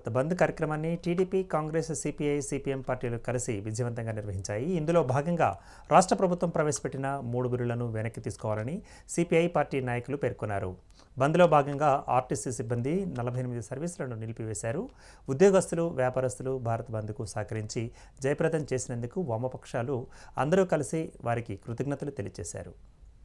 భారత్ బంద్ కార్యక్రమాన్ని TDP Congress CPI CPM పార్టీలు కలిసి విజయవంతంగా నిర్వహించాయి ఇందులో భాగంగా రాష్ట్ర ప్రభుత్వం ప్రవేశపెట్టిన మూడు బిల్లులను వెనక్కి తీసుకోవాలని సిపిఐ పార్టీ నాయకులు పేర్కొన్నారు బంద్లో భాగంగా ఆర్టీసీ సిబ్బంది నలభై ఎనిమిది సర్వీసులను నిలిపివేశారు ఉద్యోగస్తులు వ్యాపారస్తులు భారత్ బంద్కు సహకరించి జయప్రదం చేసినందుకు వామపక్షాలు అందరూ కలిసి వారికి కృతజ్ఞతలు తెలియజేశారు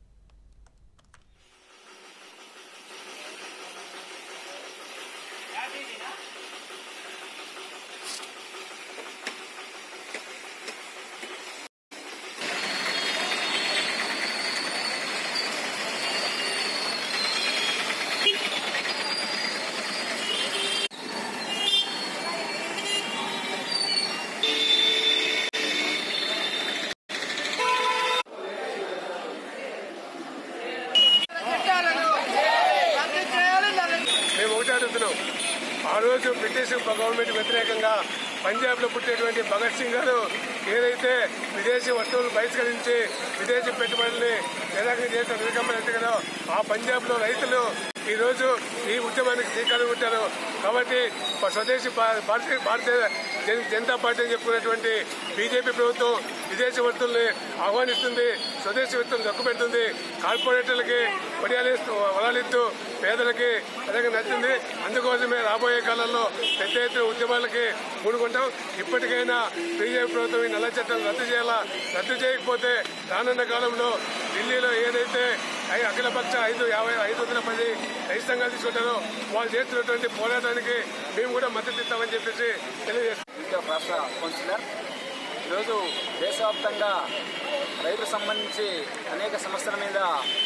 మేము ఒకటే అడుగుతున్నాం ఆ రోజు బ్రిటిష్ గవర్నమెంట్ వ్యతిరేకంగా పంజాబ్లో పుట్టేటువంటి భగత్ సింగ్ గారు ఏదైతే విదేశీ వస్తువులు బహిష్కరించి విదేశీ పెట్టుబడుల్ని నిరాకరణ చేసిన నిరకంబ కదా ఆ పంజాబ్లో రైతులు ఈ రోజు ఈ ఉద్యమానికి శ్రీకారం చుట్టారు కాబట్టి స్వదేశీ భా- భారతీయ భారతీయ జన- జనతా పార్టీ అని చెప్పుకున్నటువంటి బీజేపీ ప్రభుత్వం విదేశీ వస్తువుల్ని ఆహ్వానిస్తుంది స్వదేశీ వస్తువులు దక్కు పెడుతుంది కార్పొరేటర్లకి వడియాలిస్తూ వలాలిస్తూ పేదలకి అదే నచ్చింది అందుకోసమే రాబోయే కాలంలో పెద్ద ఎత్తున ఉద్యమాలకి పూనుకుంటాం ఇప్పటికైనా బీజేపీ ప్రభుత్వం ఈ నల్ల చట్టం రద్దు చేయాలా రద్దు చేయకపోతే రానున్న కాలంలో ఢిల్లీలో ఏదైతే ఐ- అఖిలపక్ష ఐదు యాభై ఐదు వందల పది రైతు సంఘాలు తీసుకుంటారో వాళ్ళు చేస్తున్నటువంటి పోరాటానికి మేము కూడా మద్దతు ఇస్తామని చెప్పేసి తెలియజేస్తాం ఇండియా రాష్ట్ర కౌన్సిలర్ ఈరోజు దేశవ్యాప్తంగా రైతులకు సంబంధించి అనేక సమస్యల మీద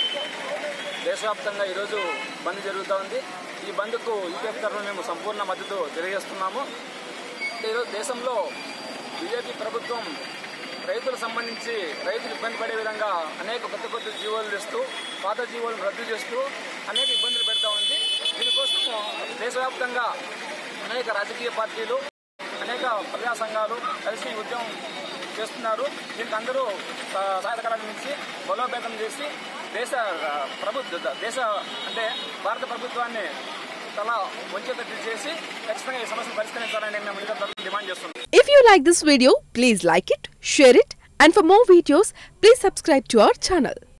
దేశవ్యాప్తంగా ఈరోజు బంద్ జరుగుతూ ఉంది ఈ బంద్కు యూపీఎఫ్ తరఫున మేము సంపూర్ణ మద్దతు తెలియజేస్తున్నాము అంటే ఈరోజు దేశంలో బీజేపీ ప్రభుత్వం రైతులకు సంబంధించి రైతులు ఇబ్బంది పడే విధంగా అనేక కొత్త కొత్త జీవోలు తెస్తూ పాత జీవోలను రద్దు చేస్తూ అనేక ఇబ్బందులు పెడతా ఉంది దీనికోసం దేశవ్యాప్తంగా అనేక రాజకీయ పార్టీలు అనేక ప్రజా సంఘాలు కలిసి ఈ ఉద్యమం చేస్తున్నారు దీనికి అందరూ స- సహాయకరాన్ని నుంచి బలోపేతం చేసి దేశ ఆ, ప్రభుత్వ దేశ అంటే భారత ప్రభుత్వాన్ని తల వంచేటట్టు చేసి ఖచ్చితంగా ఈ సమస్యను పరిష్కరించాలని మేము ఇంకా తరఫున డిమాండ్ చేస్తున్నాం If you like this video, please like it, share it, and for more videos, please subscribe to our channel.